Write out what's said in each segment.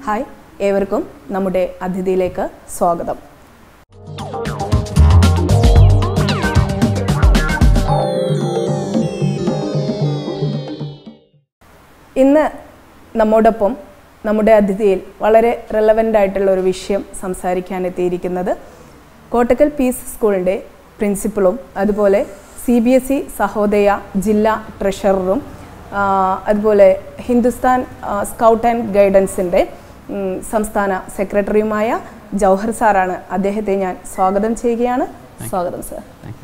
Hi ഏവർക്കും നമ്മുടെ അതിഥിയിലേക്ക് സ്വാഗതം ഇന്ന് നമ്മോടൊപ്പം നമ്മുടെ അതിഥിയിൽ വളരെ റെലവൻ്റ് ആയിട്ടുള്ള ഒരു വിഷയം സംസാരിക്കാൻ എത്തിയിരിക്കുന്നത് കോട്ടക്കൽ പീസ് സ്കൂളിൻ്റെ പ്രിൻസിപ്പളും അതുപോലെ C B S E Sahodaya ജില്ലാ ട്രഷററും ആ, അതുപോലെ ഹിന്ദുസ്ഥാൻ ആ, സ്കൗട്ട് ആൻഡ് ഗൈഡൻസിൻ്റെ ഉം, സംസ്ഥാന സെക്രട്ടറിയുമായ ജൗഹർ സാറാണ് അദ്ദേഹത്തെ ഞാൻ സ്വാഗതം ചെയ്യുകയാണ് സ്വാഗതം സാർ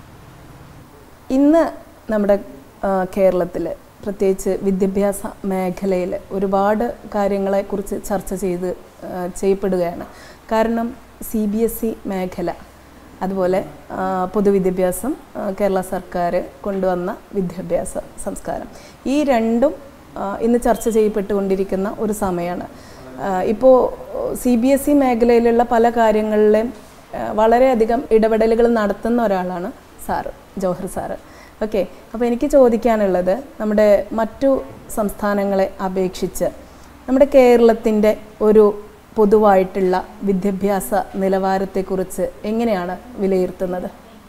ഇന്ന് നമ്മുടെ കേരളത്തിൽ പ്രത്യേകിച്ച് വിദ്യാഭ്യാസ മേഖലയിൽ ഒരുപാട് കാര്യങ്ങളെക്കുറിച്ച് ചർച്ച ചെയ്ത് ആ, ചെയ്യപ്പെടുകയാണ് കാരണം സി ബി എസ് ഇ മേഖല അതുപോലെ ആ, പൊതുവിദ്യാഭ്യാസം ആ, കേരള സർക്കാർ കൊണ്ടുവന്ന വിദ്യാഭ്യാസ സംസ്കാരം ഈ രണ്ടും ആ, ഇന്ന് ചർച്ച ചെയ്യപ്പെട്ടുകൊണ്ടിരിക്കുന്ന ഒരു സമയമാണ് ഇപ്പോൾ സി ബി എസ് ഇ മേഖലയിലുള്ള പല കാര്യങ്ങളിലും ആ, വളരെയധികം ഇടപെടലുകൾ നടത്തുന്ന ഒരാളാണ് സാറ് ജോഹർ സാറ് ഓക്കെ അപ്പോൾ എനിക്ക് ചോദിക്കാനുള്ളത് നമ്മുടെ മറ്റു സംസ്ഥാനങ്ങളെ അപേക്ഷിച്ച് നമ്മുടെ കേരളത്തിൻ്റെ ഒരു പൊതുവായിട്ടുള്ള വിദ്യാഭ്യാസ നിലവാരത്തെക്കുറിച്ച് എങ്ങനെയാണ് വിലയിരുത്തുന്നത്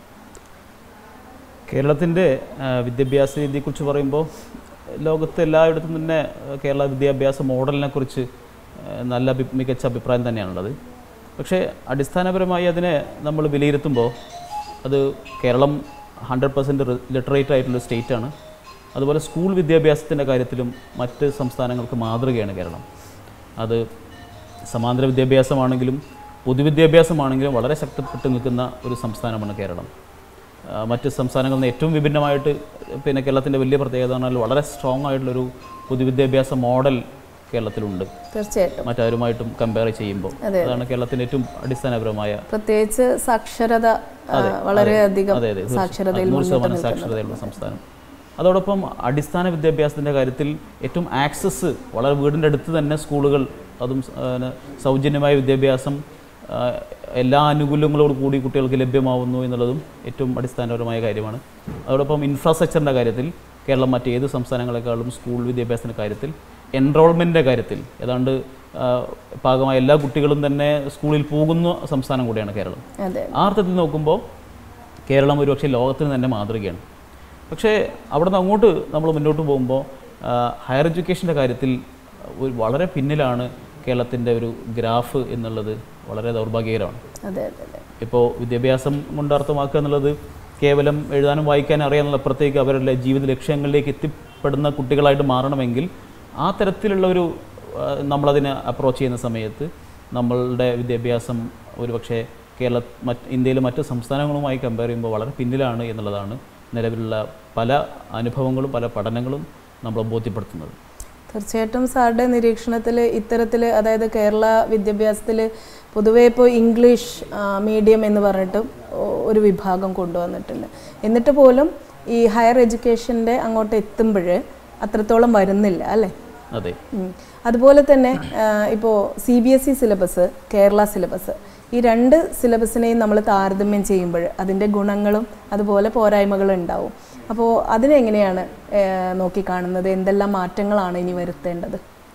കേരളത്തിൻ്റെ ആ, വിദ്യാഭ്യാസ രീതിയെക്കുറിച്ച് പറയുമ്പോൾ ലോകത്ത് എല്ലായിടത്തും തന്നെ ആ, കേരള വിദ്യാഭ്യാസ മോഡലിനെ കുറിച്ച് ആ, നല്ല അഭി മികച്ച അഭിപ്രായം തന്നെയാണുള്ളത് പക്ഷേ അടിസ്ഥാനപരമായി അതിനെ നമ്മൾ വിലയിരുത്തുമ്പോൾ അത് കേരളം ഹൺഡ്രഡ് പെർസെൻറ്റ് ലിറ്ററേറ്റ് ആയിട്ടുള്ള സ്റ്റേറ്റാണ് അതുപോലെ സ്കൂൾ വിദ്യാഭ്യാസത്തിൻ്റെ കാര്യത്തിലും മറ്റ് സംസ്ഥാനങ്ങൾക്ക് മാതൃകയാണ് കേരളം അത് സമാന്തര വിദ്യാഭ്യാസമാണെങ്കിലും പൊതുവിദ്യാഭ്യാസമാണെങ്കിലും വളരെ ശക്തിപ്പെട്ട് നിൽക്കുന്ന ഒരു സംസ്ഥാനമാണ് കേരളം ആ, മറ്റ് സംസ്ഥാനങ്ങളിൽ നിന്ന് ഏറ്റവും വിഭിന്നമായിട്ട് പിന്നെ കേരളത്തിൻ്റെ വലിയ പ്രത്യേകത എന്ന് പറഞ്ഞാൽ വളരെ സ്ട്രോങ് ആയിട്ടുള്ളൊരു പൊതുവിദ്യാഭ്യാസ മോഡൽ കേരളത്തിലുണ്ട് തീർച്ചയായിട്ടും മറ്റാരുമായിട്ടും കമ്പയർ ചെയ്യുമ്പോൾ അതെ, അതാണ് കേരളത്തിൻ്റെ ഏറ്റവും അടിസ്ഥാനപരമായ പ്രത്യേകിച്ച് സാക്ഷരത ആ, വളരെയധികം അതെ അതെ സാക്ഷരതയിൽ നൂറ് മുന്നിട്ട് ശതമാനം നിൽക്കുന്നത് സാക്ഷരതയുള്ള സംസ്ഥാനം അതോടൊപ്പം അടിസ്ഥാന വിദ്യാഭ്യാസത്തിൻ്റെ കാര്യത്തിൽ ഏറ്റവും ആക്സസ് വളരെ വീടിൻ്റെ അടുത്ത് തന്നെ സ്കൂളുകൾ അതും ആ, ന- സൗജന്യമായ വിദ്യാഭ്യാസം ആ, എല്ലാ ആനുകൂല്യങ്ങളോട് കൂടി കുട്ടികൾക്ക് ലഭ്യമാവുന്നു എന്നുള്ളതും ഏറ്റവും അടിസ്ഥാനപരമായ കാര്യമാണ് അതോടൊപ്പം ഇൻഫ്രാസ്ട്രക്ചറിൻ്റെ കാര്യത്തിൽ കേരളം മറ്റേത് സംസ്ഥാനങ്ങളെക്കാളും സ്കൂൾ വിദ്യാഭ്യാസത്തിൻ്റെ കാര്യത്തിൽ എൻറോൾമെൻറ്റിൻ്റെ കാര്യത്തിൽ ഏതാണ്ട് ആ, പാകമായ എല്ലാ കുട്ടികളും തന്നെ സ്കൂളിൽ പോകുന്ന സംസ്ഥാനം കൂടിയാണ് കേരളം അതെ ആ അർത്ഥത്തിൽ നോക്കുമ്പോൾ കേരളം ഒരുപക്ഷെ ലോകത്തിന് തന്നെ മാതൃകയാണ് പക്ഷേ അവിടെ നിന്ന് അങ്ങോട്ട് നമ്മൾ മുന്നോട്ട് പോകുമ്പോൾ ഹയർ എഡ്യൂക്കേഷൻ്റെ കാര്യത്തിൽ ഒരു വളരെ പിന്നിലാണ് കേരളത്തിൻ്റെ ഒരു ഗ്രാഫ് എന്നുള്ളത് വളരെ ദൗർഭാഗ്യകരമാണ് അതെ അതെ അതെ ഇപ്പോൾ വിദ്യാഭ്യാസം കൊണ്ട് അർത്ഥമാക്കുക എന്നുള്ളത് കേവലം എഴുതാനും വായിക്കാനും അറിയാമെന്നുള്ളപ്പുറത്തേക്ക് അവരുടെ ജീവിത ലക്ഷ്യങ്ങളിലേക്ക് എത്തിപ്പെടുന്ന കുട്ടികളായിട്ട് മാറണമെങ്കിൽ ആ തരത്തിലുള്ള ഒരു ആ, നമ്മളതിനെ അപ്രോച്ച് ചെയ്യുന്ന സമയത്ത് നമ്മളുടെ വിദ്യാഭ്യാസം ഒരുപക്ഷെ കേരള മറ്റ് ഇന്ത്യയിലെ മറ്റ് സംസ്ഥാനങ്ങളുമായി കമ്പയർ ചെയ്യുമ്പോൾ വളരെ പിന്നിലാണ് എന്നുള്ളതാണ് നിലവിലുള്ള പല അനുഭവങ്ങളും പല പഠനങ്ങളും നമ്മളെ ബോധ്യപ്പെടുത്തുന്നത് തീർച്ചയായിട്ടും സാറുടെ നിരീക്ഷണത്തിൽ ഇത്തരത്തിൽ അതായത് കേരള വിദ്യാഭ്യാസത്തിൽ പൊതുവേ ഇപ്പോൾ ഇംഗ്ലീഷ് ആ, മീഡിയം എന്ന് പറഞ്ഞിട്ട് ഒ- ഒരു വിഭാഗം കൊണ്ടുവന്നിട്ടുണ്ട് എന്നിട്ട് പോലും ഈ ഹയർ എഡ്യൂക്കേഷൻ്റെ അങ്ങോട്ട് എത്തുമ്പോൾ അത്രത്തോളം വരുന്നില്ല അല്ലേ അതെ ഉം. അതുപോലെ തന്നെ ഇപ്പോൾ C B S E syllabus Kerala syllabus ഈ രണ്ട് സിലബസിനെയും നമ്മൾ താരതമ്യം ചെയ്യുമ്പോൾ അതിൻ്റെ ഗുണങ്ങളും അതുപോലെ പോരായ്മകളും ഉണ്ടാവും അപ്പോൾ അതിനെങ്ങനെയാണ് ഏഹ്, നോക്കിക്കാണുന്നത് എന്തെല്ലാം മാറ്റങ്ങളാണ് ഇനി വരുത്തേണ്ടത്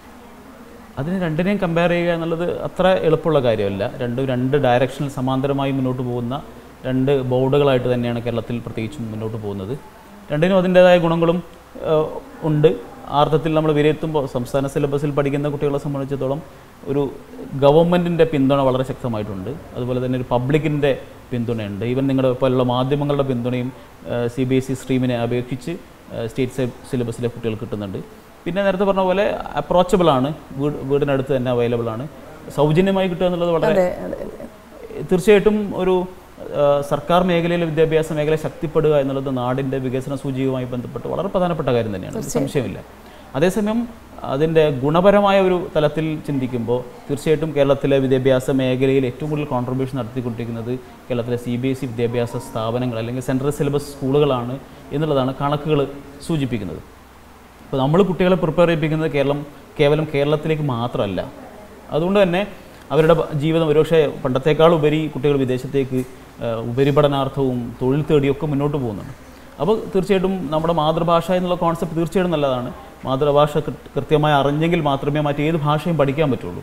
അതിന് രണ്ടിനെയും കമ്പയർ ചെയ്യുക എന്നുള്ളത് അത്ര എളുപ്പമുള്ള കാര്യമല്ല രണ്ടും രണ്ട് ഡയറക്ഷനിൽ സമാന്തരമായി മുന്നോട്ട് പോകുന്ന രണ്ട് ബോർഡുകളായിട്ട് തന്നെയാണ് കേരളത്തിൽ പ്രത്യേകിച്ചും മുന്നോട്ട് പോകുന്നത് രണ്ടിനും അതിൻ്റേതായ ഗുണങ്ങളും ഏഹ്, ഉണ്ട് ആ അർത്ഥത്തിൽ നമ്മൾ വിലയിരുത്തുമ്പോൾ സംസ്ഥാന സിലബസിൽ പഠിക്കുന്ന കുട്ടികളെ സംബന്ധിച്ചിടത്തോളം ഒരു ഗവൺമെൻറ്റിൻ്റെ പിന്തുണ വളരെ ശക്തമായിട്ടുണ്ട് അതുപോലെ തന്നെ ഒരു പബ്ലിക്കിൻ്റെ പിന്തുണയുണ്ട് ഈവൻ നിങ്ങളുടെ പോലുള്ള മാധ്യമങ്ങളുടെ പിന്തുണയും സി ബി എസ് ഇ സ്ട്രീമിനെ അപേക്ഷിച്ച് ഏഹ്, സ്റ്റേറ്റ് സിലബസിലെ കുട്ടികൾക്ക് കിട്ടുന്നുണ്ട് പിന്നെ നേരത്തെ പറഞ്ഞ പോലെ അപ്രോച്ചബിൾ ആണ് വീട് വീടിനടുത്ത് തന്നെ അവൈലബിൾ ആണ് സൗജന്യമായി കിട്ടുക എന്നുള്ളത് വളരെ അതെ അതെ അതെ തീർച്ചയായിട്ടും ഒരു ആ, സർക്കാർ മേഖലയിലെ വിദ്യാഭ്യാസ മേഖല ശക്തിപ്പെടുക എന്നുള്ളത് നാടിൻ്റെ വികസന സൂചികയുമായി ബന്ധപ്പെട്ട് വളരെ പ്രധാനപ്പെട്ട കാര്യം തന്നെയാണ് അതിൽ സംശയമില്ല അതേസമയം അതിൻ്റെ ഗുണപരമായ ഒരു തലത്തിൽ ചിന്തിക്കുമ്പോൾ തീർച്ചയായിട്ടും കേരളത്തിലെ വിദ്യാഭ്യാസ മേഖലയിൽ ഏറ്റവും കൂടുതൽ കോൺട്രിബ്യൂഷൻ നടത്തിക്കൊണ്ടിരിക്കുന്നത് കേരളത്തിലെ സി ബി എസ് ഇ വിദ്യാഭ്യാസ സ്ഥാപനങ്ങൾ അല്ലെങ്കിൽ സെൻട്രൽ സിലബസ് സ്കൂളുകളാണ് എന്നുള്ളതാണ് കണക്കുകൾ സൂചിപ്പിക്കുന്നത് അപ്പോൾ നമ്മൾ കുട്ടികളെ പ്രിപ്പയർ ചെയ്യിപ്പിക്കുന്നത് കേരളം കേവലം കേരളത്തിലേക്ക് മാത്രമല്ല അതുകൊണ്ട് തന്നെ അവരുടെ ബ- ജീവിതം ഒരുപക്ഷെ പണ്ടത്തേക്കാൾ ഉപരി കുട്ടികൾ വിദേശത്തേക്ക് ആ, ഉപരിപഠനാർത്ഥവും തൊഴിൽ തേടിയൊക്കെ മുന്നോട്ട് പോകുന്നുണ്ട് അപ്പോൾ തീർച്ചയായിട്ടും നമ്മുടെ മാതൃഭാഷ എന്നുള്ള കോൺസെപ്റ്റ് തീർച്ചയായിട്ടും നല്ലതാണ് മാതൃഭാഷ കൃ- കൃത്യമായി അറിഞ്ഞെങ്കിൽ മാത്രമേ മറ്റേത് ഭാഷയും പഠിക്കാൻ പറ്റുള്ളൂ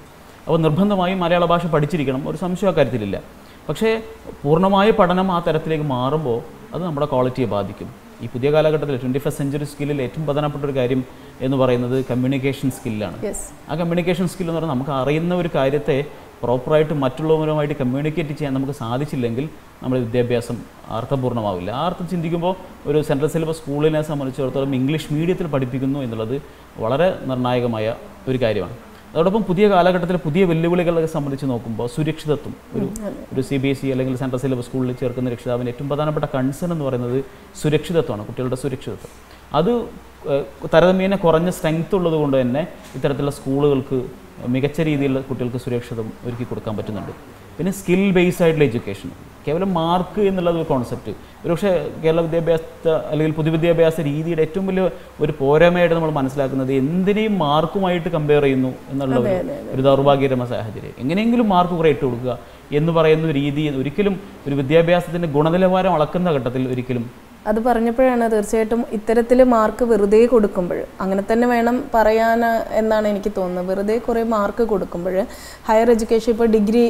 അപ്പോൾ നിർബന്ധമായും മലയാള ഭാഷ പഠിച്ചിരിക്കണം ഒരു സംശയം അക്കാര്യത്തിലില്ല പക്ഷേ പൂർണ്ണമായ പഠനം ആ തരത്തിലേക്ക് മാറുമ്പോൾ അത് നമ്മുടെ ക്വാളിറ്റിയെ ബാധിക്കും ഈ പുതിയ കാലഘട്ടത്തിൽ ട്വൻറ്റി ഫസ്റ്റ് സെഞ്ചുറി സ്കില്ലിൽ ഏറ്റവും പ്രധാനപ്പെട്ട ഒരു കാര്യം എന്ന് പറയുന്നത് കമ്മ്യൂണിക്കേഷൻ സ്കില്ലാണ് യെസ് ആ കമ്മ്യൂണിക്കേഷൻ സ്കിൽ എന്ന് പറഞ്ഞാൽ നമുക്ക് അറിയുന്ന ഒരു കാര്യത്തെ പ്രോപ്പറായിട്ട് മറ്റുള്ളവരുമായിട്ട് കമ്മ്യൂണിക്കേറ്റ് ചെയ്യാൻ നമുക്ക് സാധിച്ചില്ലെങ്കിൽ നമ്മുടെ വിദ്യാഭ്യാസം അർത്ഥപൂർണ്ണമാവില്ല ആ അർത്ഥം ചിന്തിക്കുമ്പോൾ ഒരു സെൻട്രൽ സിലബസ് സ്കൂളിനെ സംബന്ധിച്ചിടത്തോളം ഇംഗ്ലീഷ് മീഡിയത്തിൽ പഠിപ്പിക്കുന്നു എന്നുള്ളത് വളരെ നിർണായകമായ ഒരു കാര്യമാണ് അതോടൊപ്പം പുതിയ കാലഘട്ടത്തിൽ പുതിയ വെല്ലുവിളികളെ സംബന്ധിച്ച് നോക്കുമ്പോൾ സുരക്ഷിതത്വം ഒരു ഒരു സി ബി എസ് ഇ അല്ലെങ്കിൽ സെൻട്രൽ സിലബസ് സ്കൂളിൽ ചേർക്കുന്ന രക്ഷിതാവിന് ഏറ്റവും പ്രധാനപ്പെട്ട കൺസേൺ എന്ന് പറയുന്നത് സുരക്ഷിതത്വമാണ് കുട്ടികളുടെ സുരക്ഷിതത്വം അത് ഏഹ്, താരതമ്യേന കുറഞ്ഞ സ്ട്രെങ്ത് ഉള്ളത് കൊണ്ട് തന്നെ ഇത്തരത്തിലുള്ള സ്കൂളുകൾക്ക് മികച്ച രീതിയിൽ കുട്ടികൾക്ക് സുരക്ഷിതം ഒരുക്കി കൊടുക്കാൻ പറ്റുന്നുണ്ട് പിന്നെ സ്കിൽ ബേസ്ഡ് ആയിട്ടുള്ള എഡ്യൂക്കേഷൻ കേവലം മാർക്ക് എന്നുള്ളത് ഒരു കോൺസെപ്റ്റ് ഒരുപക്ഷെ കേരള വിദ്യാഭ്യാസ അല്ലെങ്കിൽ പൊതുവിദ്യാഭ്യാസ രീതിയുടെ ഏറ്റവും വലിയ ഒരു പോരായ്മയായിട്ട് നമ്മൾ മനസ്സിലാക്കുന്നത് എന്തിനേയും മാർക്കുമായിട്ട് കമ്പയർ ചെയ്യുന്നു എന്നുള്ള ഒരു- ഒരു ദൗർഭാഗ്യകരമായ സാഹചര്യം എങ്ങനെയെങ്കിലും മാർക്ക് കുറേ ഇട്ട് കൊടുക്കുക എന്ന് പറയുന്ന ഒരു രീതി ഒരിക്കലും ഒരു വിദ്യാഭ്യാസത്തിൻ്റെ ഗുണനിലവാരം അളക്കുന്ന ഘട്ടത്തിൽ ഒരിക്കലും അത് പറഞ്ഞപ്പോഴാണ് തീർച്ചയായിട്ടും ഇത്തരത്തിൽ മാർക്ക് വെറുതെ കൊടുക്കുമ്പോൾ അങ്ങനെ തന്നെ വേണം പറയാൻ എന്നാണ് എനിക്ക് തോന്നുന്നത് വെറുതെ കുറേ മാർക്ക് കൊടുക്കുമ്പോൾ ഹയർ എഡ്യൂക്കേഷൻ ഇപ്പോൾ ഡിഗ്രി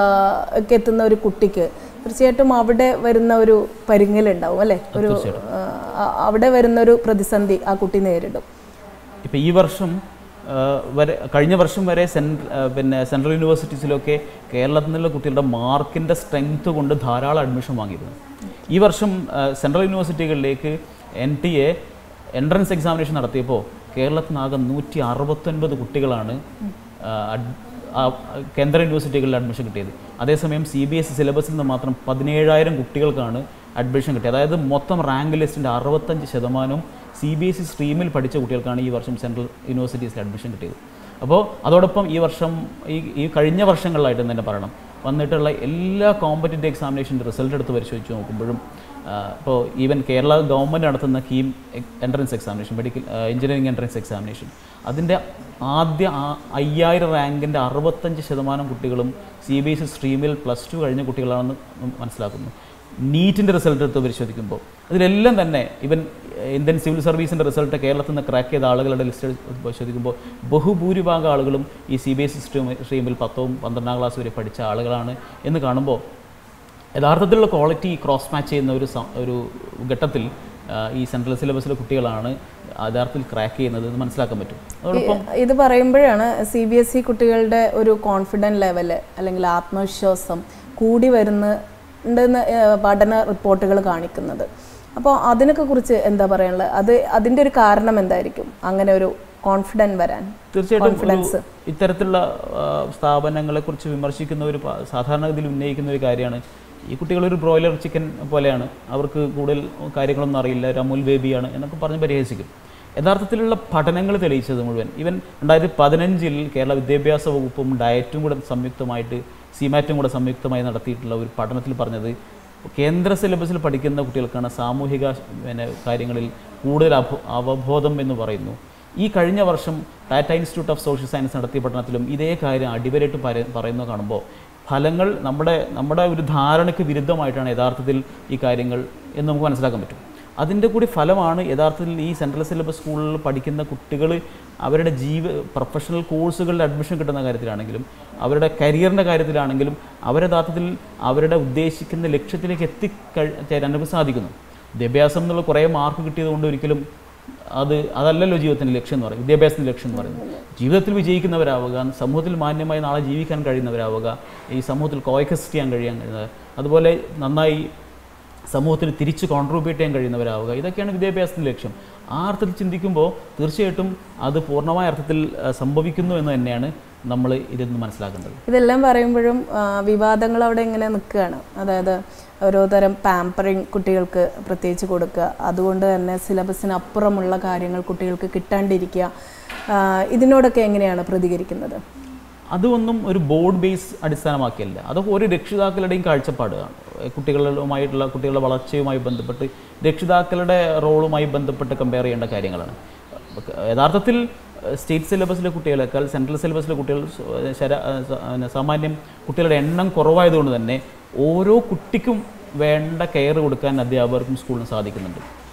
ഒക്കെ എത്തുന്ന ഒരു കുട്ടിക്ക് തീർച്ചയായിട്ടും അവിടെ വരുന്ന ഒരു പരിങ്ങലുണ്ടാവും അല്ലേ ഒരു ആ, അവിടെ വരുന്ന ഒരു പ്രതിസന്ധി ആ കുട്ടി നേരിടും ഇപ്പോൾ ഈ വർഷം ആ, വരെ കഴിഞ്ഞ വർഷം വരെ സെൻട്ര ആ, പിന്നെ സെൻട്രൽ യൂണിവേഴ്സിറ്റീസിലൊക്കെ കേരളത്തിൽ നിന്നുള്ള കുട്ടികളുടെ മാർക്കിൻ്റെ സ്ട്രെങ്ത് കൊണ്ട് ധാരാളം അഡ്മിഷൻ വാങ്ങിയിരുന്നു ഈ വർഷം ആ, സെൻട്രൽ യൂണിവേഴ്സിറ്റികളിലേക്ക് N T A entrance examination നടത്തിയപ്പോൾ കേരളത്തിൽ നിന്നാകെ നൂറ്റി അറുപത്തൊൻപത് കുട്ടികളാണ് ആ, അഡ്- ആ, കേന്ദ്ര യൂണിവേഴ്സിറ്റികളിൽ അഡ്മിഷൻ കിട്ടിയത് അതേസമയം സി ബി എസ് ഇ സിലബസിൽ നിന്ന് മാത്രം പതിനേഴായിരം കുട്ടികൾക്കാണ് അഡ്മിഷൻ കിട്ടിയത് അതായത് മൊത്തം റാങ്ക് ലിസ്റ്റിൻ്റെ അറുപത്തഞ്ച് ശതമാനവും സി ബി എസ് ഇ സ്ട്രീമിൽ പഠിച്ച കുട്ടികൾക്കാണ് ഈ വർഷം സെൻട്രൽ യൂണിവേഴ്സിറ്റീസിൽ അഡ്മിഷൻ കിട്ടിയത് അപ്പോൾ അതോടൊപ്പം ഈ വർഷം ഈ ഈ കഴിഞ്ഞ വർഷങ്ങളിലായിട്ട് തന്നെ പറയണം വന്നിട്ടുള്ള എല്ലാ കോമ്പറ്റേറ്റീവ് എക്സാമിനേഷൻ്റെ റിസൾട്ട് എടുത്ത് പരിശോധിച്ച് നോക്കുമ്പോഴും ഇപ്പോൾ ഈവൻ കേരള ഗവൺമെൻറ് നടത്തുന്ന KEAM entrance examination medical engineering entrance examination അതിൻ്റെ ആദ്യ ആ- അയ്യായിരം റാങ്കിൻ്റെ അറുപത്തഞ്ച് ശതമാനം കുട്ടികളും സി ബി എസ് ഇ സ്ട്രീമിൽ പ്ലസ് ടു കഴിഞ്ഞ കുട്ടികളാണെന്ന് മനസ്സിലാക്കുന്നു നീറ്റിൻ്റെ റിസൾട്ട് എടുത്ത് പരിശോധിക്കുമ്പോൾ അതിലെല്ലാം തന്നെ ഇവൻ ഇന്ത്യൻ സിവിൽ സർവീസിൻ്റെ റിസൾട്ട് കേരളത്തിൽ നിന്ന് ക്രാക്ക് ചെയ്ത ആളുകളുടെ ലിസ്റ്റ് എടുത്ത് പരിശോധിക്കുമ്പോൾ ബഹുഭൂരിഭാഗം ആളുകളും ഈ C B S E stream സ്ട്രീമിൽ പത്തവും പന്ത്രണ്ടാം ക്ലാസ് വരെ പഠിച്ച ആളുകളാണ് എന്ന് കാണുമ്പോൾ യഥാർത്ഥത്തിലുള്ള ക്വാളിറ്റി ക്രോസ് മാച്ച് ചെയ്യുന്ന ഒരു സം- ഒരു ഘട്ടത്തിൽ ആ, ഈ സെൻട്രൽ സിലബസിലെ കുട്ടികളാണ് യഥാർത്ഥത്തിൽ ക്രാക്ക് ചെയ്യുന്നത് എന്ന് മനസ്സിലാക്കാൻ പറ്റും അതോടൊപ്പം ഈ- ഇത് പറയുമ്പോഴാണ് സി ബി എസ് ഇ കുട്ടികളുടെ ഒരു കോൺഫിഡൻറ്റ് ലെവല് അല്ലെങ്കിൽ ആത്മവിശ്വാസം കൂടി വരുന്നുണ്ടെന്ന് ഏഹ്, പഠന റിപ്പോർട്ടുകൾ കാണിക്കുന്നത് അപ്പോൾ അതിനൊക്കെ കുറിച്ച് എന്താ പറയാനുള്ളത് അത് അതിൻ്റെ ഒരു കാരണം എന്തായിരിക്കും അങ്ങനെ ഒരു കോൺഫിഡൻറ്റ് വരാൻ തീർച്ചയായിട്ടും ഒരു കോൺഫിഡൻസ് ഇത്തരത്തിലുള്ള ആ, സ്ഥാപനങ്ങളെക്കുറിച്ച് വിമർശിക്കുന്ന ഒരു പ- സാധാരണഗതിയിൽ ഉന്നയിക്കുന്ന ഒരു കാര്യമാണ് ഈ കുട്ടികൾ ഒരു ബ്രോയിലർ ചിക്കൻ പോലെയാണ് അവർക്ക് കൂടുതൽ കാര്യങ്ങളൊന്നും അറിയില്ല ഒരു അമുൽ ബേബിയാണ് എന്നൊക്കെ പറഞ്ഞ് പരിഹസിക്കും യഥാർത്ഥത്തിലുള്ള പഠനങ്ങൾ തെളിയിച്ചത് മുഴുവൻ ഇവൻ രണ്ടായിരത്തി പതിനഞ്ചിൽ കേരള വിദ്യാഭ്യാസ വകുപ്പും ഡയറ്റും കൂടെ സംയുക്തമായിട്ട് സിമാറ്റും കൂടെ സംയുക്തമായി നടത്തിയിട്ടുള്ള ഒരു പഠനത്തിൽ പറഞ്ഞത് കേന്ദ്ര സിലബസിൽ പഠിക്കുന്ന കുട്ടികൾക്കാണ് സാമൂഹിക പിന്നെ കാര്യങ്ങളിൽ കൂടുതൽ അഭ അവബോധം എന്ന് പറയുന്നു ഈ കഴിഞ്ഞ വർഷം Tata institute of social science നടത്തിയ പഠനത്തിലും ഇതേ കാര്യം അടിവരായിട്ട് പറ- പറയുന്നത് കാണുമ്പോൾ ഫലങ്ങൾ നമ്മുടെ നമ്മുടെ ഒരു ധാരണയ്ക്ക് വിരുദ്ധമായിട്ടാണ് യഥാർത്ഥത്തിൽ ഈ കാര്യങ്ങൾ എന്ന് നമുക്ക് മനസ്സിലാക്കാൻ പറ്റും അതിൻ്റെ കൂടി ഫലമാണ് യഥാർത്ഥത്തിൽ ഈ സെൻട്രൽ സിലബസ് സ്കൂളിൽ പഠിക്കുന്ന കുട്ടികൾ അവരുടെ ജീവ പ്രൊഫഷണൽ കോഴ്സുകളിൽ അഡ്മിഷൻ കിട്ടുന്ന കാര്യത്തിലാണെങ്കിലും അവരുടെ കരിയറിൻ്റെ കാര്യത്തിലാണെങ്കിലും അവർ യഥാർത്ഥത്തിൽ അവരുടെ ഉദ്ദേശിക്കുന്ന ലക്ഷ്യത്തിലേക്ക് എത്തിക്കഴി ചേരാൻ നമുക്ക് സാധിക്കുന്നു വിദ്യാഭ്യാസം എന്നുള്ള കുറേ മാർക്ക് കിട്ടിയത് കൊണ്ട് ഒരിക്കലും അത് അതല്ലല്ലോ ജീവിതത്തിൻ്റെ ലക്ഷ്യം എന്ന് പറയുന്നത് വിദ്യാഭ്യാസത്തിൻ്റെ ലക്ഷ്യം എന്ന് പറയുന്നത് ജീവിതത്തിൽ വിജയിക്കുന്നവരാവുക സമൂഹത്തിൽ മാന്യമായി നാളെ ജീവിക്കാൻ കഴിയുന്നവരാവുക ഈ സമൂഹത്തിൽ കോയക്കസ്റ്റ് ചെയ്യാൻ കഴിയാൻ കഴിയുന്നത് അതുപോലെ നന്നായി സമൂഹത്തിന് തിരിച്ച് കോൺട്രിബ്യൂട്ട് ചെയ്യാൻ കഴിയുന്നവരാവുക ഇതൊക്കെയാണ് വിദ്യാഭ്യാസത്തിൻ്റെ ലക്ഷ്യം ആ അർത്ഥത്തിൽ ചിന്തിക്കുമ്പോൾ തീർച്ചയായിട്ടും അത് പൂർണ്ണമായ അർത്ഥത്തിൽ ആ, സംഭവിക്കുന്നു എന്ന് തന്നെയാണ് നമ്മൾ ഇതിൽ നിന്ന് മനസ്സിലാക്കേണ്ടത് ഇതെല്ലാം പറയുമ്പോഴും ആ, വിവാദങ്ങൾ അവിടെ ഇങ്ങനെ നിൽക്കുകയാണ് അതായത് ഓരോ തരം പാമ്പറിങ് കുട്ടികൾക്ക് പ്രത്യേകിച്ച് കൊടുക്കുക അതുകൊണ്ട് തന്നെ സിലബസിന് അപ്പുറമുള്ള കാര്യങ്ങൾ കുട്ടികൾക്ക് കിട്ടാണ്ടിരിക്കുക ആ, ഇതിനോടൊക്കെ എങ്ങനെയാണ് പ്രതികരിക്കുന്നത് അതൊന്നും ഒരു ബോർഡ് ബേസ് അടിസ്ഥാനമാക്കിയല്ല അതൊക്കെ ഒരു രക്ഷിതാക്കളുടെയും കാഴ്ചപ്പാടാണ് കുട്ടികളുമായിട്ടുള്ള കുട്ടികളുടെ വളർച്ചയുമായി ബന്ധപ്പെട്ട് രക്ഷിതാക്കളുടെ റോളുമായി ബന്ധപ്പെട്ട് കമ്പയർ ചെയ്യേണ്ട കാര്യങ്ങളാണ് യഥാർത്ഥത്തിൽ സ്റ്റേറ്റ് സിലബസിലെ കുട്ടികളെക്കാൾ സെൻട്രൽ സിലബസിലെ കുട്ടികൾ സ- ശര സ- പിന്നെ സാമാന്യം കുട്ടികളുടെ എണ്ണം കുറവായതുകൊണ്ട് തന്നെ ഓരോ കുട്ടിക്കും വേണ്ട കെയർ കൊടുക്കാൻ അധ്യാപകർക്കും സ്കൂളിന് സാധിക്കുന്നുണ്ട്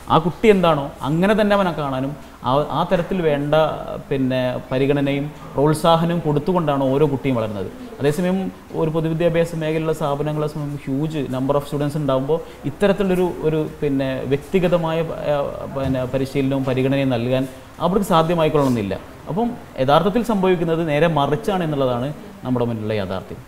ആ കുട്ടി എന്താണോ അങ്ങനെ തന്നെ അവനെ കാണാനും ആ ആ തരത്തിൽ വേണ്ട പിന്നെ പരിഗണനയും പ്രോത്സാഹനവും കൊടുത്തുകൊണ്ടാണ് ഓരോ കുട്ടിയും വളരുന്നത് അതേസമയം ഒരു പൊതുവിദ്യാഭ്യാസ മേഖലയിലുള്ള സ്ഥാപനങ്ങളെ സംബന്ധിച്ച് ഹ്യൂജ് നമ്പർ ഓഫ് സ്റ്റുഡൻസ് ഉണ്ടാകുമ്പോൾ ഇത്തരത്തിലൊരു ഒരു പിന്നെ വ്യക്തിഗതമായ ആ, പിന്നെ പരിശീലനവും പരിഗണനയും നൽകാൻ അവർക്ക് സാധ്യമായിക്കൊള്ളണമെന്നില്ല അപ്പം യഥാർത്ഥത്തിൽ സംഭവിക്കുന്നത് നേരെ മറിച്ചാണ് എന്നുള്ളതാണ് നമ്മുടെ മുന്നിലുള്ള യാഥാർത്ഥ്യം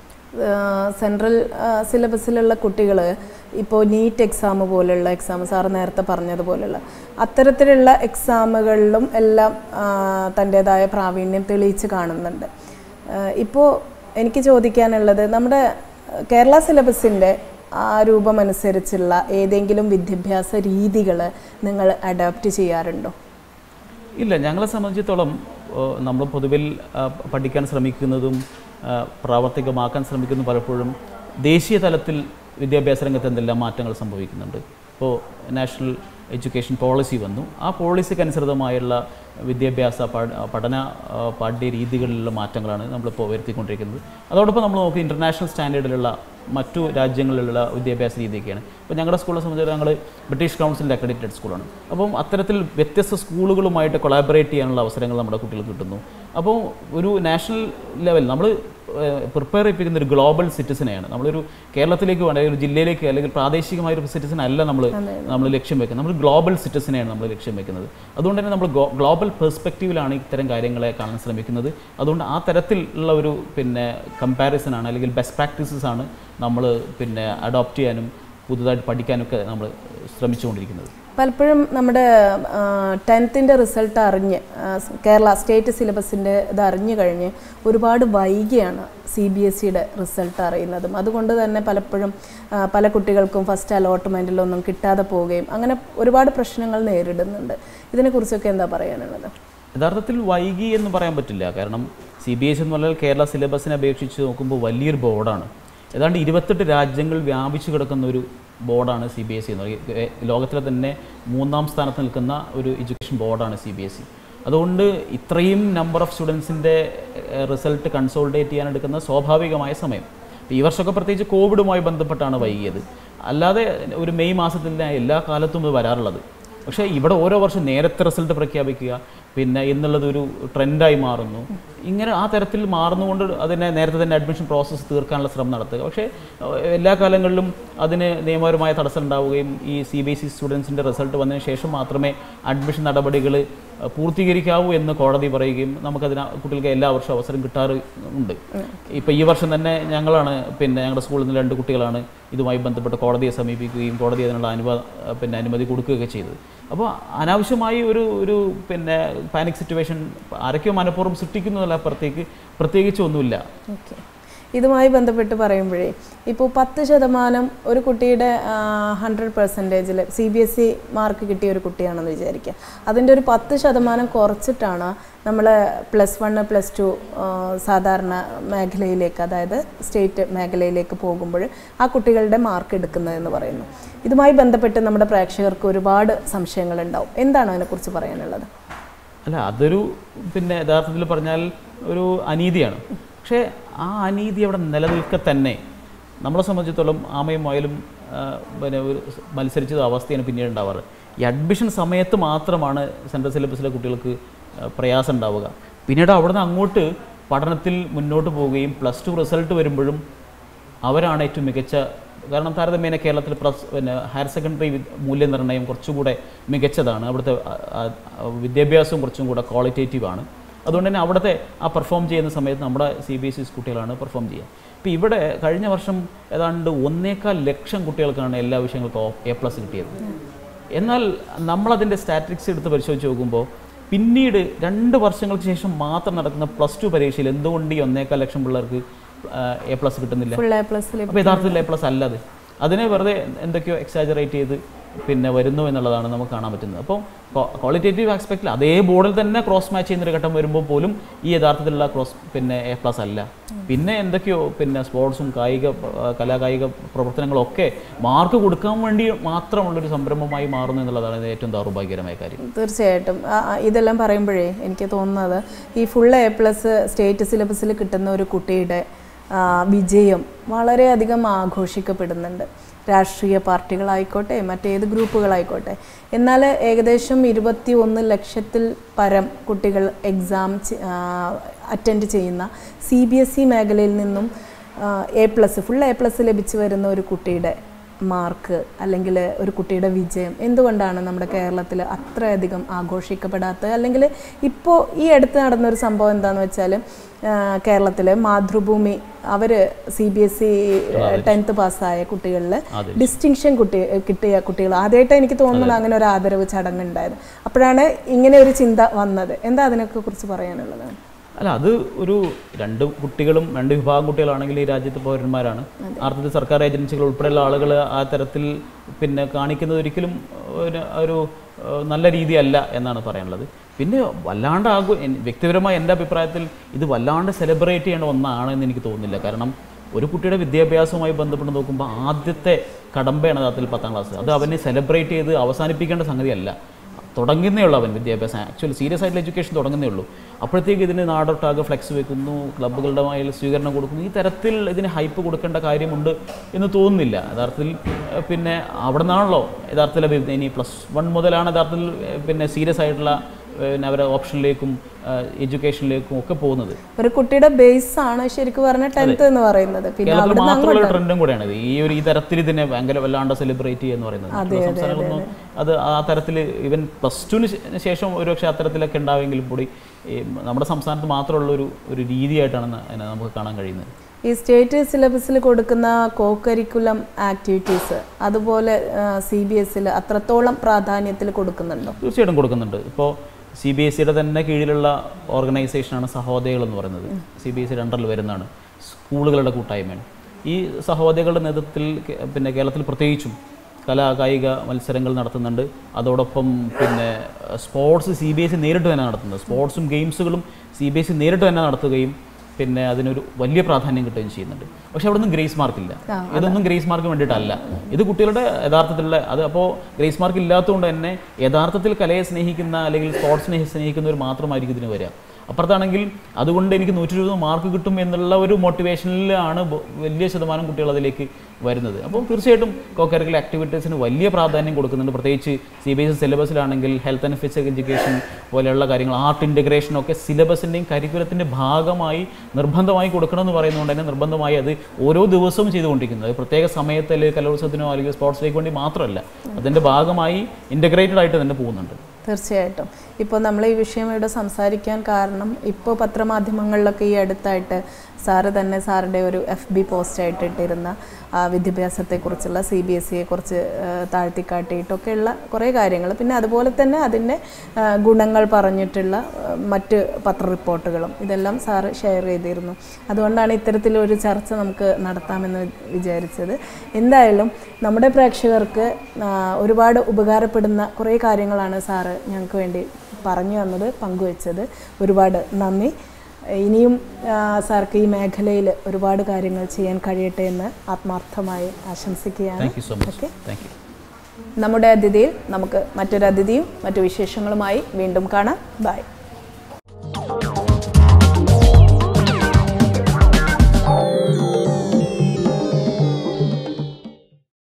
സെൻട്രൽ സിലബസിലുള്ള കുട്ടികൾ ഇപ്പോൾ നീറ്റ് എക്സാം പോലുള്ള എക്സാം സാറ് നേരത്തെ പറഞ്ഞതുപോലുള്ള അത്തരത്തിലുള്ള എക്സാമുകളിലും എല്ലാം തൻ്റേതായ പ്രാവീണ്യം തെളിയിച്ച് കാണുന്നുണ്ട് ഇപ്പോൾ എനിക്ക് ചോദിക്കാനുള്ളത് നമ്മുടെ കേരള സിലബസിൻ്റെ ആ രൂപമനുസരിച്ചുള്ള ഏതെങ്കിലും വിദ്യാഭ്യാസ രീതികൾ നിങ്ങൾ അഡാപ്റ്റ് ചെയ്യാറുണ്ടോ ഇല്ല ഞങ്ങളെ സംബന്ധിച്ചിടത്തോളം നമ്മൾ പൊതുവിൽ ആ, പഠിക്കാൻ ശ്രമിക്കുന്നതും ആ, പ്രാവർത്തികമാക്കാൻ ശ്രമിക്കുന്നതും പലപ്പോഴും ദേശീയ തലത്തിൽ വിദ്യാഭ്യാസ രംഗത്ത് എന്തെല്ലാം മാറ്റങ്ങൾ സംഭവിക്കുന്നുണ്ട് ഇപ്പോൾ നാഷണൽ എഡ്യൂക്കേഷൻ പോളിസി വന്നു ആ പോളിസിക്ക് അനുസൃതമായുള്ള വിദ്യാഭ്യാസ പഠ- പഠന ആ, പാഠ്യ രീതികളിലുള്ള മാറ്റങ്ങളാണ് നമ്മളിപ്പോൾ വരുത്തിക്കൊണ്ടിരിക്കുന്നത് അതോടൊപ്പം നമ്മൾ നോക്കി ഇൻ്റർനാഷണൽ സ്റ്റാൻഡേർഡിലുള്ള മറ്റു രാജ്യങ്ങളിലുള്ള വിദ്യാഭ്യാസ രീതിയൊക്കെയാണ് ഇപ്പോൾ ഞങ്ങളുടെ സ്കൂളിനെ സംബന്ധിച്ച് ഞങ്ങൾ ബ്രിട്ടീഷ് കൗൺസിലിൻ്റെ അക്രഡിറ്റഡ് സ്കൂളാണ് അപ്പം അത്തരത്തിൽ വ്യത്യസ്ത സ്കൂളുകളുമായിട്ട് കൊളാബറേറ്റ് ചെയ്യാനുള്ള അവസരങ്ങൾ നമ്മുടെ കുട്ടികൾക്ക് കിട്ടുന്നു അപ്പോൾ ഒരു നാഷണൽ ലെവൽ നമ്മൾ പ്രിപ്പയർ ചെയ്യിപ്പിക്കുന്ന ഒരു ഗ്ലോബൽ സിറ്റിസനെയാണ് നമ്മളൊരു കേരളത്തിലേക്ക് വേണ്ട ഒരു ജില്ലയിലേക്ക് അല്ലെങ്കിൽ പ്രാദേശികമായ ഒരു സിറ്റിസൺ അല്ല നമ്മൾ നമ്മൾ ലക്ഷ്യം വെക്കുന്നത് നമ്മൾ ഗ്ലോബൽ സിറ്റിസനെയാണ് നമ്മൾ ലക്ഷ്യം വെക്കുന്നത് അതുകൊണ്ട് തന്നെ നമ്മൾ ഗ്ലോബൽ പെർസ്പെക്റ്റീവിലാണ് ഇത്തരം കാര്യങ്ങളെ കാണാൻ ശ്രമിക്കുന്നത് അതുകൊണ്ട് ആ തരത്തിലുള്ള ഒരു പിന്നെ കമ്പാരിസൺ ആണ് അല്ലെങ്കിൽ ബെസ്റ്റ് പ്രാക്ടീസസ് ആണ് നമ്മൾ പിന്നെ അഡോപ്റ്റ് ചെയ്യാനും പുതുതായിട്ട് പഠിക്കാനൊക്കെ നമ്മൾ ശ്രമിച്ചുകൊണ്ടിരിക്കുന്നത് പലപ്പോഴും നമ്മുടെ ടെൻത്തിൻ്റെ റിസൾട്ട് അറിഞ്ഞ് ആ, സ് കേരള സ്റ്റേറ്റ് സിലബസിൻ്റെ ഇത് അറിഞ്ഞു കഴിഞ്ഞ് ഒരുപാട് വൈകിയാണ് സി ബി എസ് സിയുടെ റിസൾട്ട് അറിയുന്നതും അതുകൊണ്ട് തന്നെ പലപ്പോഴും ആ, പല കുട്ടികൾക്കും ഫസ്റ്റ് അലോട്ട്മെൻറ്റിലൊന്നും കിട്ടാതെ പോവുകയും അങ്ങനെ ഒരുപാട് പ്രശ്നങ്ങൾ നേരിടുന്നുണ്ട് ഇതിനെക്കുറിച്ചൊക്കെ എന്താ പറയാനുള്ളത് യഥാർത്ഥത്തിൽ വൈകി എന്ന് പറയാൻ പറ്റില്ല കാരണം സി ബി എസ് എന്ന് പറഞ്ഞാൽ കേരള സിലബസിനെ അപേക്ഷിച്ച് നോക്കുമ്പോൾ വലിയൊരു ബോർഡാണ് ഏതാണ്ട് ഇരുപത്തെട്ട് രാജ്യങ്ങൾ വ്യാപിച്ചു കിടക്കുന്ന ഒരു ബോർഡാണ് സി ബി എസ് ഇ എന്ന് പറയുന്നത് ഏ- ലോകത്തിലെ തന്നെ മൂന്നാം സ്ഥാനത്ത് നിൽക്കുന്ന ഒരു എഡ്യൂക്കേഷൻ ബോർഡാണ് സി ബി എസ് ഇ അതുകൊണ്ട് ഇത്രയും നമ്പർ ഓഫ് സ്റ്റുഡൻസിൻ്റെ റിസൾട്ട് കൺസോൾഡേറ്റ് ചെയ്യാൻ എടുക്കുന്ന സ്വാഭാവികമായ സമയം ഇപ്പം ഈ വർഷമൊക്കെ പ്രത്യേകിച്ച് കോവിഡുമായി ബന്ധപ്പെട്ടാണ് വൈകിയത് അല്ലാതെ ഒരു മെയ് മാസത്തിൽ എല്ലാ കാലത്തും ഇത് വരാറുള്ളത് പക്ഷേ ഇവിടെ ഓരോ വർഷം നേരത്തെ റിസൾട്ട് പ്രഖ്യാപിക്കുക പിന്നെ എന്നുള്ളത് ഒരു ട്രെൻഡായി മാറുന്നു ഇങ്ങനെ ആ തരത്തിൽ മാറുന്നുകൊണ്ട് അതിനെ നേരത്തെ തന്നെ അഡ്മിഷൻ പ്രോസസ്സ് തീർക്കാനുള്ള ശ്രമം നടത്തുക പക്ഷേ ഏഹ്, എല്ലാ കാലങ്ങളിലും അതിന് നിയമപരമായ തടസ്സം ഉണ്ടാവുകയും ഈ സി ബി എസ് ഇ സ്റ്റുഡൻസിൻ്റെ റിസൾട്ട് വന്നതിന് ശേഷം മാത്രമേ അഡ്മിഷൻ നടപടികൾ പൂർത്തീകരിക്കാവൂ എന്ന് കോടതി പറയുകയും നമുക്കതിന് കുട്ടികൾക്ക് എല്ലാ വർഷവും അവസരം കിട്ടാറ് ഉണ്ട് ഇപ്പോൾ ഈ വർഷം തന്നെ ഞങ്ങളാണ് പിന്നെ ഞങ്ങളുടെ സ്കൂളിൽ നിന്ന് രണ്ട് കുട്ടികളാണ് ഇതുമായി ബന്ധപ്പെട്ട് കോടതിയെ സമീപിക്കുകയും കോടതി അതിനുള്ള അനുവ പിന്നെ അനുമതി കൊടുക്കുകയൊക്കെ ചെയ്തത് അപ്പോൾ അനാവശ്യമായി ഒരു ഒരു പിന്നെ പാനിക് സിറ്റുവേഷൻ ആരൊക്കെയോ മനഃപൂർവ്വം സൃഷ്ടിക്കുന്നതല്ല അപ്പുറത്തേക്ക് പ്രത്യേകിച്ച് ഒന്നുമില്ല ഓക്കെ ഇതുമായി ബന്ധപ്പെട്ട് പറയുമ്പോഴേ ഇപ്പോൾ പത്ത് ശതമാനം ഒരു കുട്ടിയുടെ ഹൺഡ്രഡ് പെർസെൻറ്റേജിൽ C B S E mark കിട്ടിയ ഒരു കുട്ടിയാണെന്ന് വിചാരിക്കുക അതിൻ്റെ ഒരു പത്ത് ശതമാനം കുറച്ചിട്ടാണ് നമ്മൾ പ്ലസ് വണ്ണ് പ്ലസ് ടു സാധാരണ മേഖലയിലേക്ക് അതായത് സ്റ്റേറ്റ് മേഖലയിലേക്ക് പോകുമ്പോൾ ആ കുട്ടികളുടെ മാർക്ക് എടുക്കുന്നതെന്ന് പറയുന്നു ഇതുമായി ബന്ധപ്പെട്ട് നമ്മുടെ പ്രേക്ഷകർക്ക് ഒരുപാട് സംശയങ്ങളുണ്ടാവും എന്താണ് അതിനെക്കുറിച്ച് പറയാനുള്ളത് അല്ല അതൊരു പിന്നെ യഥാർത്ഥത്തിൽ പറഞ്ഞാൽ ഒരു അനീതിയാണ് പക്ഷേ ആ അനീതി അവിടെ നിലനിൽക്കെ തന്നെ നമ്മളെ സംബന്ധിച്ചിടത്തോളം ആമയും മൊയലും ആ, പിന്നെ ഒരു മത്സരിച്ചത് അവസ്ഥയാണ് പിന്നീട് ഉണ്ടാവാറ് ഈ അഡ്മിഷൻ സമയത്ത് മാത്രമാണ് സെൻട്രൽ സിലബസിലെ കുട്ടികൾക്ക് ആ, പ്രയാസം ഉണ്ടാവുക പിന്നീട് അവിടെ നിന്ന് അങ്ങോട്ട് പഠനത്തിൽ മുന്നോട്ട് പോവുകയും പ്ലസ് ടു റിസൾട്ട് വരുമ്പോഴും അവരാണ് ഏറ്റവും മികച്ച കാരണം താരതമ്യേന കേരളത്തിൽ പ്ലസ് പിന്നെ ഹയർ സെക്കൻഡറി വി- മൂല്യനിർണ്ണയം കുറച്ചുകൂടെ മികച്ചതാണ് അവിടുത്തെ ആ, ആ, ആ, വിദ്യാഭ്യാസവും കുറച്ചും കൂടെ ക്വാളിറ്റേറ്റീവ് ആണ് അതുകൊണ്ട് തന്നെ അവിടുത്തെ ആ പെർഫോം ചെയ്യുന്ന സമയത്ത് നമ്മുടെ സി ബി എസ് ഇ കുട്ടികളാണ് പെർഫോം ചെയ്യുക ഇപ്പോൾ ഇവിടെ കഴിഞ്ഞ വർഷം ഏതാണ്ട് ഒന്നേക്കാൽ ലക്ഷം കുട്ടികൾക്കാണ് എല്ലാ വിഷയങ്ങൾക്കും എ പ്ലസ് കിട്ടിയത് എന്നാൽ നമ്മളതിൻ്റെ സ്റ്റാറ്റിസ്റ്റിക്സ് എടുത്ത് പരിശോധിച്ച് നോക്കുമ്പോൾ പിന്നീട് രണ്ട് വർഷങ്ങൾക്ക് ശേഷം മാത്രം നടക്കുന്ന പ്ലസ് ടു പരീക്ഷയിൽ എന്തുകൊണ്ട് ഈ ഒന്നേക്കാൽ ലക്ഷം പിള്ളേർക്ക് എ പ്ലസ് കിട്ടുന്നില്ല ഫുൾ എ പ്ലസിൽ അപ്പോൾ യഥാർത്ഥത്തിൽ എ പ്ലസ് അല്ല അത് അതിനെ വെറുതെ എന്തൊക്കെയോ എക്സാജറേറ്റ് ചെയ്ത് പിന്നെ വരുന്നു എന്നുള്ളതാണ് നമുക്ക് കാണാൻ പറ്റുന്നത് അപ്പോൾ ക്വാളിറ്റേറ്റീവ് ആസ്പെക്റ്റിൽ അതേ ബോർഡിൽ തന്നെ ക്രോസ് മാച്ച് ചെയ്യുന്നൊരു ഘട്ടം വരുമ്പോൾ പോലും ഈ യഥാർത്ഥത്തിലുള്ള ക്രോസ് പിന്നെ എ പ്ലസ് അല്ല പിന്നെ എന്തൊക്കെയോ പിന്നെ സ്പോർട്സും കായിക ആ, കലാകായിക പ്രവർത്തനങ്ങളൊക്കെ മാർക്ക് കൊടുക്കാൻ വേണ്ടി മാത്രമുള്ളൊരു സംരംഭമായി മാറുന്നു എന്നുള്ളതാണ് ഇതിന്റെ ഏറ്റവും ദൗർഭാഗ്യകരമായ കാര്യം തീർച്ചയായിട്ടും ആ, ആ, ഇതെല്ലാം പറയുമ്പോഴേ എനിക്ക് തോന്നുന്നത് ഈ ഫുൾ എ പ്ലസ് സ്റ്റേറ്റ് സിലബസിൽ കിട്ടുന്ന ഒരു കുട്ടിയുടെ ആ, വിജയം വളരെയധികം ആഘോഷിക്കപ്പെടുന്നുണ്ട് രാഷ്ട്രീയ പാർട്ടികളായിക്കോട്ടെ മറ്റേത് ഗ്രൂപ്പുകളായിക്കോട്ടെ എന്നാൽ ഏകദേശം ഇരുപത്തി ഒന്ന് ലക്ഷത്തിൽ പരം കുട്ടികൾ എക്സാം അറ്റൻഡ് ചെയ്യുന്ന സി ബി എസ് ഇ മേഖലയിൽ നിന്നും A plus full A plus ലഭിച്ചു വരുന്ന ഒരു കുട്ടിയുടെ മാർക്ക് അല്ലെങ്കിൽ ഒരു കുട്ടിയുടെ വിജയം എന്തുകൊണ്ടാണ് നമ്മുടെ കേരളത്തിൽ അത്രയധികം ആഘോഷിക്കപ്പെടാത്തത് അല്ലെങ്കിൽ ഇപ്പോൾ ഈ അടുത്ത് നടന്നൊരു സംഭവം എന്താണെന്ന് വെച്ചാൽ കേരളത്തിലെ മാതൃഭൂമി അവർ C B S E tenth പാസ്സായ കുട്ടികളിൽ അതെ. ഡിസ്റ്റിങ്ഷൻ കുട്ടി കിട്ടിയ കുട്ടികൾ ആദ്യമായിട്ട് എനിക്ക് തോന്നുന്നത് അങ്ങനെ ഒരു ആദരവ് ചടങ്ങുണ്ടായത് അപ്പോഴാണ് ഇങ്ങനെ ഒരു ചിന്ത വന്നത് എന്താ അതിനൊക്കെ കുറിച്ച് പറയാനുള്ളത് അല്ല അത് ഒരു രണ്ട് കുട്ടികളും രണ്ട് വിഭാഗം കുട്ടികളാണെങ്കിൽ ഈ രാജ്യത്തെ പൗരന്മാരാണ് അർത്ഥത്തിൽ സർക്കാർ ഏജൻസികൾ ഉൾപ്പെടെയുള്ള ആളുകൾ ആ തരത്തിൽ പിന്നെ കാണിക്കുന്നത് ഒരിക്കലും ഒരു ഒരു ഏഹ്, നല്ല രീതിയല്ല എന്നാണ് പറയാനുള്ളത് പിന്നെ വല്ലാണ്ട് ആഘോ എൻ- വ്യക്തിപരമായ എൻ്റെ അഭിപ്രായത്തിൽ ഇത് വല്ലാണ്ട് സെലിബ്രേറ്റ് ചെയ്യേണ്ട ഒന്നാണ് എന്ന് എനിക്ക് തോന്നുന്നില്ല കാരണം ഒരു കുട്ടിയുടെ വിദ്യാഭ്യാസവുമായി ബന്ധപ്പെട്ട് നോക്കുമ്പോൾ ആദ്യത്തെ കടമ്പയാണ് യഥാർത്ഥത്തിൽ പത്താം ക്ലാസ് അത് അവനെ സെലിബ്രേറ്റ് ചെയ്ത് അവസാനിപ്പിക്കേണ്ട സംഗതിയല്ല തുടങ്ങുന്നേ ഉള്ളൂ അവൻ വിദ്യാഭ്യാസം ആക്ച്വലി സീരിയസ് ആയിട്ടുള്ള എഡ്യൂക്കേഷൻ തുടങ്ങുന്നേ ഉള്ളൂ അപ്പോഴത്തേക്ക് ഇതിന് നാടൊട്ടാകെ ഫ്ലെക്സ് വെക്കുന്നു ക്ലബ്ബുകളുടെ വായിൽ സ്വീകരണം കൊടുക്കുന്നു ഈ തരത്തിൽ ഇതിന് ഹൈപ്പ് കൊടുക്കേണ്ട കാര്യമുണ്ട് എന്ന് തോന്നുന്നില്ല യഥാർത്ഥത്തിൽ ഏഹ്, പിന്നെ അവിടെ നിന്നാണല്ലോ യഥാർത്ഥത്തിൽ അഭി- ഇനി പ്ലസ് വൺ മുതലാണ് യഥാർത്ഥത്തിൽ ഏഹ്, പിന്നെ സീരിയസ് ആയിട്ടുള്ള ഏഹ്, പിന്നെ അവരെ ഓപ്ഷനിലേക്കും എഡ്യൂക്കേഷനിലേക്കും ഒക്കെ പോകുന്നത് ഒരു കുട്ടിയുടെ ബേസ് ആണ് ശരിക്കും പറഞ്ഞ ടെൻത്ത് എന്ന് പറയുന്നത് പിന്നെ കേരളത്തിൽ അവിടെ മാത്രമുള്ള ഒരു ട്രെൻഡും കൂടെയാണ് ഇത് ഈ ഒരു ഈ തരത്തിൽ ഇതിനെ ഭയങ്കര വല്ലാണ്ട് സെലിബ്രേറ്റ് ചെയ്യുക എന്ന് പറയുന്നത് മറ്റുള്ള സംസ്ഥാനങ്ങളൊന്നും അത് ആ തരത്തിൽ ഇവൻ പ്ലസ് ടുവിന് ശേഷം ഒരുപക്ഷെ അത്തരത്തിലൊക്കെ ഉണ്ടാവുമെങ്കിലും കൂടി ഈ നമ്മുടെ സംസ്ഥാനത്ത് മാത്രമുള്ള ഒരു ഒരു രീതിയായിട്ടാണ് ന- അതിനെ നമുക്ക് കാണാൻ കഴിയുന്നത് ഈ സ്റ്റേറ്റ് സിലബസിൽ കൊടുക്കുന്ന കോ കരിക്കുലം ആക്ടിവിറ്റീസ് അതുപോലെ സി ബി എസിൽ അത്രത്തോളം പ്രാധാന്യത്തിൽ കൊടുക്കുന്നുണ്ടോ തീർച്ചയായിട്ടും കൊടുക്കുന്നുണ്ട് ഇപ്പോൾ സി ബി എസ് സിയുടെ തന്നെ കീഴിലുള്ള ഓർഗനൈസേഷനാണ് സഹോദയകൾ എന്ന് പറയുന്നത് സി ബി എസ് സിയുടെ അണ്ടറിൽ വരുന്നതാണ് സ്കൂളുകളുടെ കൂട്ടായ്മയാണ് ഈ സഹോദയകളുടെ നേതൃത്വത്തിൽ കേ- പിന്നെ കേരളത്തിൽ പ്രത്യേകിച്ചും കലാ കായിക മത്സരങ്ങൾ നടത്തുന്നുണ്ട് അതോടൊപ്പം പിന്നെ sports C B S C നേരിട്ട് തന്നെ നടത്തുന്നത് സ്പോർട്സും ഗെയിംസുകളും സി ബി എസ് സി നേരിട്ട് തന്നെ നടത്തുകയും പിന്നെ അതിനൊരു വലിയ പ്രാധാന്യം കിട്ടുകയും ചെയ്യുന്നുണ്ട് പക്ഷെ അവിടെ നിന്ന് ഗ്രേസ് മാർക്കില്ല ഇതൊന്നും ഗ്രേസ് മാർക്ക് വേണ്ടിയിട്ടല്ല ഇത് കുട്ടികളുടെ യഥാർത്ഥത്തിലുള്ള അത് അപ്പോൾ ഗ്രേസ് മാർക്ക് ഇല്ലാത്തതുകൊണ്ട് തന്നെ യഥാർത്ഥത്തിൽ കലയെ സ്നേഹിക്കുന്ന അല്ലെങ്കിൽ സ്പോർട്സിനെ സ്നേഹിക്കുന്നവർ മാത്രമായിരിക്കും ഇതിന് വരിക അപ്പുറത്താണെങ്കിൽ അതുകൊണ്ട് എനിക്ക് നൂറ്റി ഇരുപത് മാർക്ക് കിട്ടും എന്നുള്ള ഒരു മോട്ടിവേഷനിലാണ് ബ- വലിയ ശതമാനം കുട്ടികൾ അതിലേക്ക് വരുന്നത് അപ്പോൾ തീർച്ചയായിട്ടും കോ കരിക്കുലർ ആക്ടിവിറ്റീസിന് വലിയ പ്രാധാന്യം കൊടുക്കുന്നുണ്ട് പ്രത്യേകിച്ച് സി ബി എസ് ഇ സിലബസിലാണെങ്കിൽ ഹെൽത്ത് ആൻഡ് ഫിസിക്കൽ എഡ്യൂക്കേഷൻ പോലെയുള്ള കാര്യങ്ങൾ ആർട്ട് ഇൻ്റഗ്രേഷൻ ഒക്കെ സിലബസിൻ്റെയും കരിക്കുലത്തിൻ്റെ ഭാഗമായി നിർബന്ധമായി കൊടുക്കണം എന്ന് പറയുന്നതുകൊണ്ട് തന്നെ നിർബന്ധമായി അത് ഓരോ ദിവസവും ചെയ്തുകൊണ്ടിരിക്കുന്നത് അത് പ്രത്യേക സമയത്ത് അല്ലെങ്കിൽ കലോത്സവത്തിനോ അല്ലെങ്കിൽ സ്പോർട്സിലേക്ക് വേണ്ടി മാത്രമല്ല അതിൻ്റെ ഭാഗമായി ഇൻ്റഗ്രേറ്റഡ് ആയിട്ട് തന്നെ പോകുന്നുണ്ട് തീർച്ചയായിട്ടും ഇപ്പോൾ നമ്മൾ ഈ വിഷയം ഇവിടെ സംസാരിക്കാൻ കാരണം ഇപ്പോൾ പത്രമാധ്യമങ്ങളിലൊക്കെ ഈ അടുത്തായിട്ട് സാറ് തന്നെ സാറിൻ്റെ ഒരു എഫ് ബി പോസ്റ്റായിട്ട് ഇട്ടിരുന്ന ആ, വിദ്യാഭ്യാസത്തെക്കുറിച്ചുള്ള സി ബി എസ് സിയെ കുറിച്ച് താഴ്ത്തിക്കാട്ടിയിട്ടൊക്കെയുള്ള കുറേ കാര്യങ്ങൾ പിന്നെ അതുപോലെ തന്നെ അതിൻ്റെ ആ, ഗുണങ്ങൾ പറഞ്ഞിട്ടുള്ള ആ, മറ്റ് പത്ര റിപ്പോർട്ടുകളും ഇതെല്ലാം സാറ് ഷെയർ ചെയ്തിരുന്നു അതുകൊണ്ടാണ് ഇത്തരത്തിലൊരു ചർച്ച നമുക്ക് നടത്താമെന്ന് വിചാരിച്ചത് എന്തായാലും നമ്മുടെ പ്രേക്ഷകർക്ക് ആ, ഒരുപാട് ഉപകാരപ്പെടുന്ന കുറേ കാര്യങ്ങളാണ് സാറ് ഞങ്ങൾക്ക് വേണ്ടി പറഞ്ഞു തന്നത് പങ്കുവച്ചത് ഒരുപാട് നന്ദി ഇനിയും ആ, സാർക്ക് ഈ മേഖലയിൽ ഒരുപാട് കാര്യങ്ങൾ ചെയ്യാൻ കഴിയട്ടെ എന്ന് ആത്മാർത്ഥമായി ആശംസിക്കുകയാണ് thank you so much okay thank you നമ്മുടെ അതിഥിയിൽ നമുക്ക് മറ്റൊരു അതിഥിയും മറ്റു വിശേഷങ്ങളുമായി വീണ്ടും കാണാം ബൈ